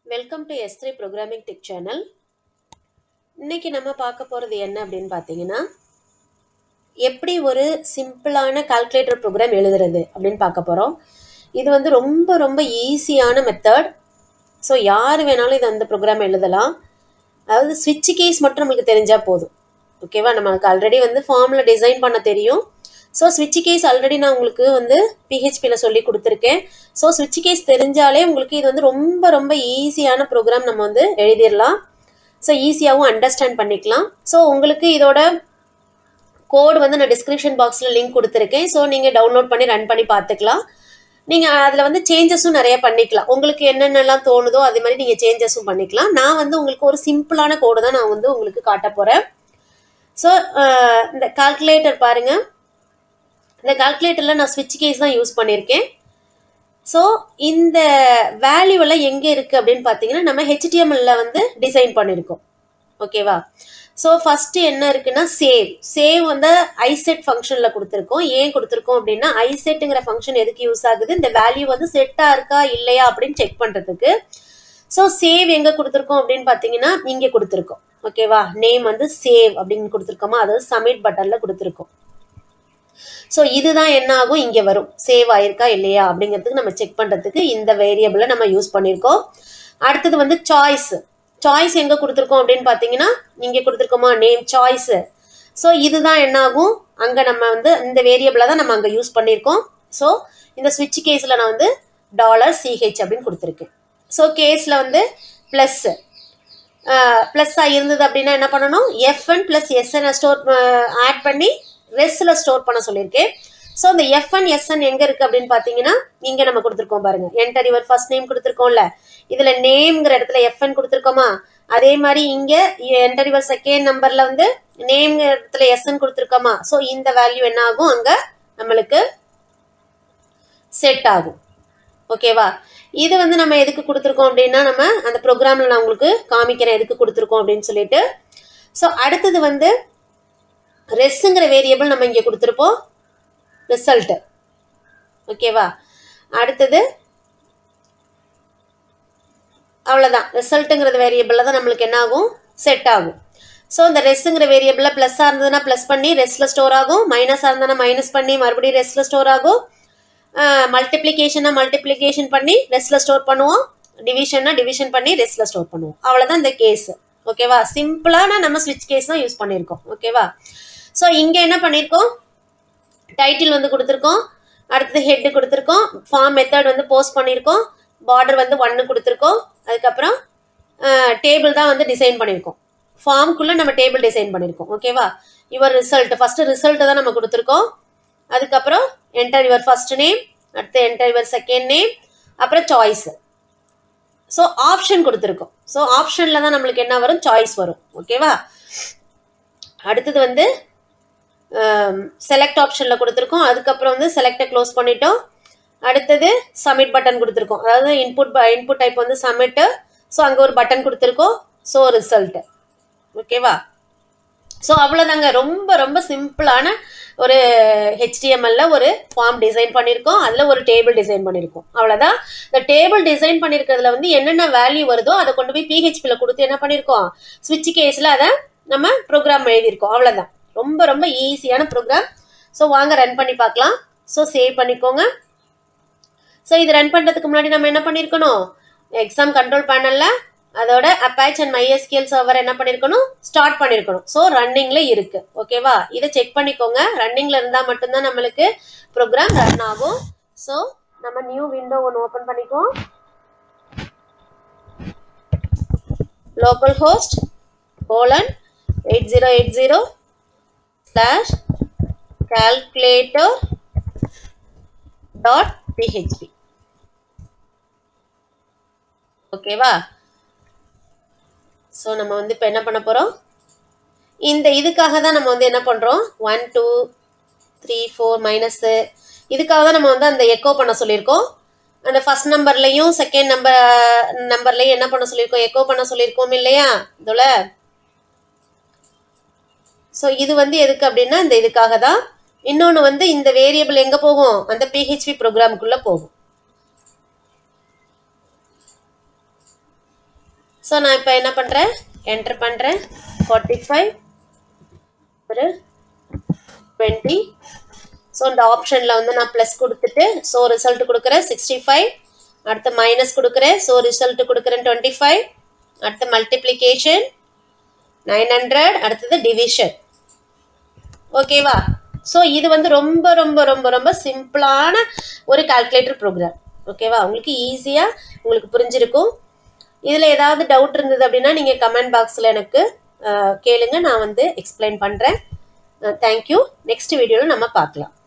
welcome to S three programming tech channel இன்னைக்கு நம்ம பார்க்க போகிறது என்ன அப்படின்னு பார்த்தீங்கன்னா எப்படி ஒரு சிம்பிளான கால்குலேட்டர் ப்ரோக்ராம் எழுதுறது அப்படின்னு பார்க்க போகிறோம் இது வந்து ரொம்ப ரொம்ப ஈஸியான மெத்தட் ஸோ யார் வேணாலும் இது அந்த ப்ரோக்ராம் எழுதலாம் அதாவது ஸ்விட்ச் கேஸ் மட்டும் நம்மளுக்கு தெரிஞ்சால் போதும் ஓகேவா நமக்கு ஆல்ரெடி வந்து ஃபார்மில் டிசைன் பண்ண தெரியும் ஸோ ஸ்விட்ச் கேஸ் ஆல்ரெடி நான் உங்களுக்கு வந்து பிஹெச்பியில் சொல்லி கொடுத்துருக்கேன் ஸோ ஸ்விட்ச் கேஸ் தெரிஞ்சாலே உங்களுக்கு இது வந்து ரொம்ப ரொம்ப ஈஸியான ப்ரோக்ராம் நம்ம வந்து எழுதிடலாம் ஸோ ஈஸியாகவும் அண்டர்ஸ்டாண்ட் பண்ணிக்கலாம் ஸோ உங்களுக்கு இதோட கோடு வந்து நான் டிஸ்கிரிப்ஷன் பாக்ஸில் லிங்க் கொடுத்துருக்கேன் ஸோ நீங்கள் டவுன்லோட் பண்ணி ரன் பண்ணி பார்த்துக்கலாம் நீங்கள் அதில் வந்து சேஞ்சஸும் நிறைய பண்ணிக்கலாம் உங்களுக்கு என்னென்னலாம் தோணுதோ அதே மாதிரி நீங்கள் சேஞ்சஸும் பண்ணிக்கலாம் நான் வந்து உங்களுக்கு ஒரு சிம்பிளான கோடு தான் நான் வந்து உங்களுக்கு காட்ட போகிறேன் ஸோ இந்த கால்குலேட்டர் பாருங்கள் இந்த கால்குலேட்டரில் நான் ஸ்விட்ச் கேஸ் தான் யூஸ் பண்ணியிருக்கேன் ஸோ இந்த வேல்யூவெல்லாம் எங்கே இருக்குது அப்படின்னு பார்த்தீங்கன்னா நம்ம ஹெச்டிஎம்எல்ல வந்து டிசைன் பண்ணியிருக்கோம் ஓகேவா ஸோ ஃபஸ்ட்டு என்ன இருக்குன்னா சேவ் சேவ் வந்து ஐசெட் ஃபங்க்ஷனில் கொடுத்துருக்கோம் ஏன் கொடுத்துருக்கோம் அப்படின்னா ஐசெட்டுங்கிற ஃபங்க்ஷன் எதுக்கு யூஸ் ஆகுது இந்த வேல்யூ வந்து செட்டாக இருக்கா இல்லையா அப்படின்னு செக் பண்ணுறதுக்கு ஸோ சேவ் எங்கே கொடுத்துருக்கோம் அப்படின்னு பார்த்தீங்கன்னா இங்கே கொடுத்துருக்கோம் ஓகேவா நேம் வந்து சேவ் அப்படின்னு கொடுத்துருக்கோமா அதாவது சப்மிட் பட்டனில் கொடுத்துருக்கோம் ஸோ இதுதான் என்ன ஆகும் இங்கே வரும் சேவ் ஆயிருக்கா இல்லையா அப்படிங்கிறதுக்கு நம்ம செக் பண்ணுறதுக்கு இந்த வேரியபிளை நம்ம யூஸ் பண்ணியிருக்கோம் அடுத்தது வந்து சாய்ஸ் சாய்ஸ் எங்கே கொடுத்துருக்கோம் அப்படின்னு பார்த்தீங்கன்னா இங்கே கொடுத்துருக்கோமா நேம் சாய்ஸு ஸோ இதுதான் என்ன ஆகும் அங்கே நம்ம வந்து இந்த வேரியபிளை தான் நம்ம அங்கே யூஸ் பண்ணியிருக்கோம் ஸோ இந்த ஸ்விட்ச் கேஸில் நான் வந்து டாலர் சிஹெச் அப்படின்னு கொடுத்துருக்கேன் ஸோ கேஸில் வந்து ப்ளஸ்ஸு ப்ளஸ்ஸாக இருந்தது அப்படின்னா என்ன பண்ணணும் FN plus SN store add பண்ணி ரெஸ்ஸில் ஸ்டோர் பண்ண சொல்லியிருக்கேன் ஸோ இந்த எஃப்என் எஸ்என் எங்கே இருக்குது அப்படின்னு பார்த்தீங்கன்னா இங்கே நம்ம கொடுத்துருக்கோம் பாருங்க என்டர் யுவர் ஃபர்ஸ்ட் நேம் கொடுத்துருக்கோம்ல இதில் நேம்ங்கிற இடத்துல எஃப்என் கொடுத்துருக்கோமா அதே மாதிரி இங்கே என்டர் யுவர் செகண்ட் நம்பரில் வந்து நேம்ங்கிற இடத்துல எஸ்என் கொடுத்துருக்கோமா ஸோ இந்த வேல்யூ என்ன ஆகும் அங்கே நம்மளுக்கு செட் ஆகும் ஓகேவா இது வந்து நம்ம எதுக்கு கொடுத்துருக்கோம் அப்படின்னா நம்ம அந்த ப்ரோக்ராமில் நான் உங்களுக்கு காமிக்கிறேன் எதுக்கு கொடுத்துருக்கோம் அப்படின்னு சொல்லிட்டு ஸோ அடுத்தது வந்து ரெஸ்ஸுங்கிற வேரியபிள் நம்ம இங்கே கொடுத்துருப்போம் ரிசல்ட்டு ஓகேவா அடுத்தது அவ்வளோதான் ரிசல்ட்டுங்கிறது வேரியபிளில் தான் நம்மளுக்கு என்ன ஆகும் செட் ஆகும் ஸோ இந்த ரெஸ்ஸுங்கிற வேரியபிளில் ப்ளஸ்ஸாக இருந்ததுன்னா ப்ளஸ் பண்ணி ரெஸ்ட்டில் ஸ்டோர் ஆகும் மைனஸாக இருந்ததுன்னா மைனஸ் பண்ணி மறுபடியும் ரெஸ்ட்டில் ஸ்டோர் ஆகும் மல்டிப்ளிகேஷனாக மல்டிப்ளிகேஷன் பண்ணி ரெஸ்ட்டில் ஸ்டோர் பண்ணுவோம் டிவிஷன்னா டிவிஷன் பண்ணி ரெஸ்ட்டில் ஸ்டோர் பண்ணுவோம் அவ்வளோதான் இந்த கேஸ் ஓகேவா சிம்பிளான நம்ம ஸ்விட்ச் கேஸ் தான் யூஸ் பண்ணியிருக்கோம் ஓகேவா ஸோ இங்கே என்ன பண்ணியிருக்கோம் டைட்டில் வந்து கொடுத்துருக்கோம் அடுத்தது ஹெட்டு கொடுத்துருக்கோம் ஃபார்ம் மெத்தட் வந்து போஸ்ட் பண்ணியிருக்கோம் பார்டர் வந்து ஒன்று கொடுத்துருக்கோம் அதுக்கப்புறம் டேபிள் தான் வந்து டிசைன் பண்ணியிருக்கோம் ஃபார்முக்குள்ளே நம்ம டேபிள் டிசைன் பண்ணியிருக்கோம் ஓகேவா யுவர் ரிசல்ட் ஃபஸ்ட்டு ரிசல்ட்டை தான் நம்ம கொடுத்துருக்கோம் அதுக்கப்புறம் என்டர் யுவர் ஃபர்ஸ்ட் நேம் அடுத்து என்டர் யுவர் செகண்ட் நேம் அப்புறம் சாய்ஸு ஸோ ஆப்ஷன் கொடுத்துருக்கோம் ஸோ ஆப்ஷனில் தான் நம்மளுக்கு என்ன வரும் சாய்ஸ் வரும் ஓகேவா அடுத்தது வந்து செலக்ட் ஆப்ஷனில் கொடுத்துருக்கோம் அதுக்கப்புறம் வந்து செலக்டை க்ளோஸ் பண்ணிட்டோம் அடுத்தது சப்மிட் பட்டன் கொடுத்துருக்கோம் அதாவது இன்புட் இன்புட் டைப் வந்து சப்மிட்டு ஸோ அங்கே ஒரு பட்டன் கொடுத்துருக்கோம் ஸோ ரிசல்ட்டு ஓகேவா ஸோ அவ்வளோதாங்க ரொம்ப ரொம்ப சிம்பிளான ஒரு ஹெச்டிஎம்எல்ல ஒரு ஃபார்ம் டிசைன் பண்ணியிருக்கோம் அதில் ஒரு டேபிள் டிசைன் பண்ணியிருக்கோம் அவ்வளோதான் இந்த டேபிள் டிசைன் பண்ணியிருக்கிறதுல வந்து என்னென்ன வேல்யூ வருதோ அதை கொண்டு போய் பிஹெச்பியில் கொடுத்து என்ன பண்ணியிருக்கோம் ஸ்விட்ச் கேஸில் அதை நம்ம ப்ரோக்ராம் எழுதியிருக்கோம் அவ்வளோதான் ரொம்ப ரொம்ப ஈஸியான ப்ரோக்ராம் ஸோ வாங்க ரன் பண்ணி பார்க்கலாம் ஸோ சேவ் பண்ணிக்கோங்க ஸோ இது ரன் பண்ணுறதுக்கு முன்னாடி நம்ம என்ன பண்ணியிருக்கணும் எக்ஸாம் கண்ட்ரோல் பேனலில் அதோட அப்பாச் அண்ட் மைஎஸ்கிஎல் சர்வர் என்ன பண்ணியிருக்கணும் ஸ்டார்ட் பண்ணியிருக்கணும் ஸோ ரன்னிங்கில் இருக்குது ஓகேவா இதை செக் பண்ணிக்கோங்க ரன்னிங்கில் இருந்தால் மட்டும்தான் நம்மளுக்கு ப்ரோக்ராம் ரன் ஆகும் ஸோ நம்ம நியூ விண்டோ ஒன்று ஓப்பன் பண்ணிக்குவோம் local host colon eight zero eight zero slash calculator dot PHP ஓகேவா ஸோ நம்ம வந்து இப்போ என்ன பண்ண போகிறோம் இந்த இதுக்காக தான் நம்ம வந்து என்ன பண்ணுறோம் one two three four minus இதுக்காக தான் நம்ம வந்து அந்த எக்கோ பண்ண சொல்லியிருக்கோம் அந்த ஃபஸ்ட் நம்பர்லையும் செகண்ட் நம்பர் நம்பர்லையும் என்ன பண்ண சொல்லியிருக்கோம் எக்கோ பண்ண சொல்லியிருக்கோம் இல்லையா இதோட ஸோ இது வந்து எதுக்கு அப்படின்னா இந்த இதுக்காக தான் இன்னொன்று வந்து இந்த வேரியபிள் எங்கே போகும் அந்த பிஹெச்பி ப்ரோக்ராமுக்குள்ளே போகும் ஸோ நான் இப்போ என்ன பண்ணுறேன் என்டர் பண்ணுறேன் ஃபார்ட்டி ஃபைவ் ஒரு டுவெண்ட்டி ஸோ இந்த ஆப்ஷனில் வந்து நான் ப்ளஸ் கொடுத்துட்டு ஸோ ரிசல்ட் கொடுக்குறேன் சிக்ஸ்டி ஃபைவ் அடுத்து மைனஸ் கொடுக்குறேன் ஸோ ரிசல்ட் கொடுக்குறேன் டுவெண்ட்டி ஃபைவ் அடுத்து மல்டிப்ளிகேஷன் நைன் ஹண்ட்ரட் அடுத்தது டிவிஷன் ஓகேவா ஸோ இது வந்து ரொம்ப ரொம்ப ரொம்ப ரொம்ப சிம்பிளான ஒரு கால்குலேட்டர் ப்ரோக்ராம் ஓகேவா உங்களுக்கு ஈஸியாக உங்களுக்கு புரிஞ்சிருக்கும் இதில் ஏதாவது டவுட் இருந்தது அப்படின்னா நீங்கள் கமெண்ட் பாக்ஸில் எனக்கு கேளுங்க நான் வந்து எக்ஸ்பிளைன் பண்ணுறேன் தேங்க்யூ நெக்ஸ்ட் வீடியோவில் நம்ம பார்க்கலாம்